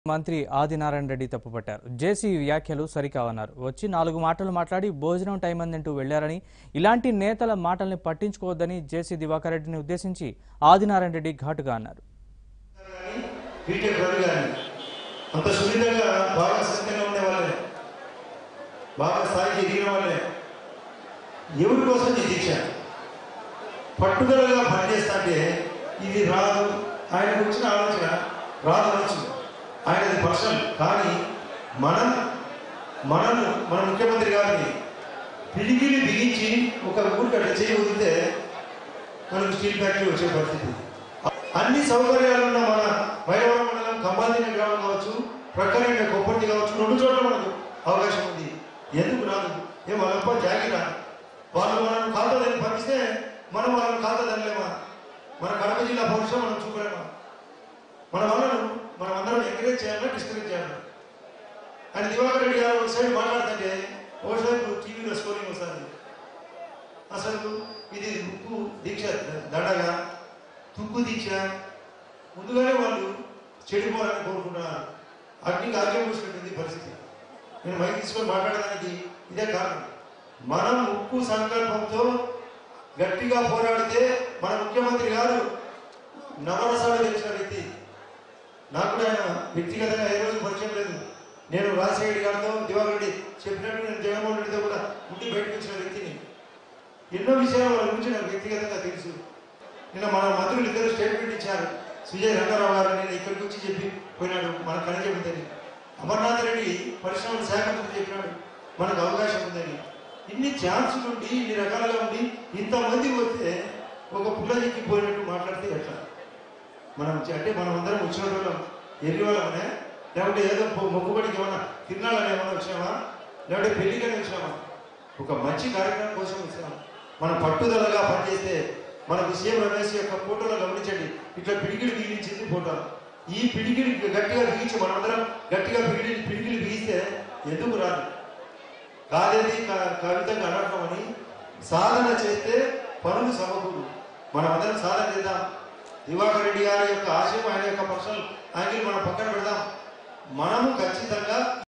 మంత్రి ఆదినారాయణ రెడ్డి తప్పుపట్టారు జేసీ వ్యాఖ్యలు సరికావన్నారు వచ్చి నాలుగు మాటలు మాట్లాడి భోజనం టైం అందంటూ వెళ్లారని ఇలాంటి నేతల మాటల్ని పట్టించుకోవద్దని జేసీ దివాకర్ రెడ్డిని ఉద్దేశించి ఆదినారాయణ రెడ్డి ఘాటుగా అన్నారు కానీ బీటెక్ రవి కానీ అంత సున్నితంగా బాగా సున్నితంగా ఉండే వాళ్ళే బాగా స్థాయికి ఎదిగిన వాళ్ళే ఎవరి కోసం ఈ దీక్ష పట్టుదలగా పనిచేస్తా అంటే ఇది రాదు ఆయనకు వచ్చిన ఆలోచన రాదు అనొచ్చు ఆయనది పర్సనల్ కానీ మనం మనము మన ముఖ్యమంత్రి గారిని పిడికిలి బిగించి ఒక ఊరికి అట్లా చేయి వదిలితే మనకు స్టీల్ ఫ్యాక్టరీ వచ్చే పరిస్థితి అన్ని సౌకర్యాలు ఉన్న మన మైలవరం మండలం కంబాదిన గ్రామం కావచ్చు ప్రక్కనే కొప్పటి కావచ్చు రెండు చోట్ల మనకు అవకాశం ఉంది ఎందుకు రాదు ఏ వాళ్ళప్ప జాగిరా వాళ్ళు మనం కాదని పంపిస్తే మనం వాళ్ళని కాదనలేమా మన కడప జిల్లా భవిష్యత్తు మనం చూపలేమా మన వాళ్ళను మనం అందరం ఎంకరేజ్ చేయాలా డిస్కరేజ్ చేయాలా ఆయన దివాకర్ రెడ్డి గారు ఒక సైడ్ మాట్లాడుతుంటే ఒక సైడ్ టీవీలో స్కోరింగ్ వస్తుంది అసలు ఇది ఉప్పు దీక్ష దండగా తుక్కు దీక్ష ముందుగానే వాళ్ళు చెడిపోవాలని కోరుకుంటున్నారు అగ్నికి ఆగ్యం పూసినటువంటి పరిస్థితి నేను మైక్ తీసుకొని మాట్లాడడానికి ఇదే కారణం మనం ఉప్పు సంకల్పంతో గట్టిగా పోరాడితే మన ముఖ్యమంత్రి గారు నవరసాలు తెచ్చిన వ్యక్తి నాకు కూడా ఆయన వ్యక్తిగతంగా ఏ రోజు పరిచయం లేదు నేను రాజశేఖర్ గారితో దివాకర్ రెడ్డి చెప్పినట్టు నేను జగన్మోహన్ రెడ్డితో కూడా ఉండి బయటకు వచ్చిన వ్యక్తిని ఎన్నో విషయాల వాళ్ళ గురించి నాకు వ్యక్తిగతంగా తెలుసు నిన్న మన మంత్రులు ఇద్దరు స్టేట్మెంట్ ఇచ్చారు సుజయ్ రంగారావు గారు నేను ఇక్కడికి వచ్చి చెప్పి పోయినాడు మన ఖనిజం ఉందని అమర్నాథ్ రెడ్డి పరిశ్రమల శాఖ మంత్రి చెప్పినాడు మనకు అవకాశం ఉందని ఇన్ని ఛాన్సులు ఉండి ఇన్ని రకాలుగా ఉండి ఇంతమంది వస్తే ఒక పుల్లజిక్కి పోయినట్టు మాట్లాడితే ఎట్లా మనం చ- అంటే మనం అందరం వచ్చిన వాళ్ళం ఎర్రి వాళ్ళమనే లేకపోతే ఏదో పొ- మొక్కుబడికి ఏమన్నా తిన్నాలని ఏమన్నా వచ్చామా లేకపోతే పెళ్లికని వచ్చామా ఒక మంచి కార్యక్రమం కోసం వచ్చాము మనం పట్టుదలగా పనిచేస్తే మనకు సీఎం రమేష్ యొక్క ఫోటోలో గమనించండి ఇట్లా పిడికిడి బిగించింది ఫోటో ఈ పిడికిడి గట్టిగా బిగించి మనందరం గట్టిగా పిడికిడి పిడికిడి బిగిస్తే ఎందుకు రాదు కాదేది క- కవితకు అనర్థం అని సాధన చేస్తే పనులు సమకూరు మనం అందరం సాధన చేద్దాం దివాకర్ రెడ్డి గారి యొక్క ఆశయం ఆయన యొక్క పర్సనల్ యాంగిల్ మనం పక్కన పెడదాం మనము ఖచ్చితంగా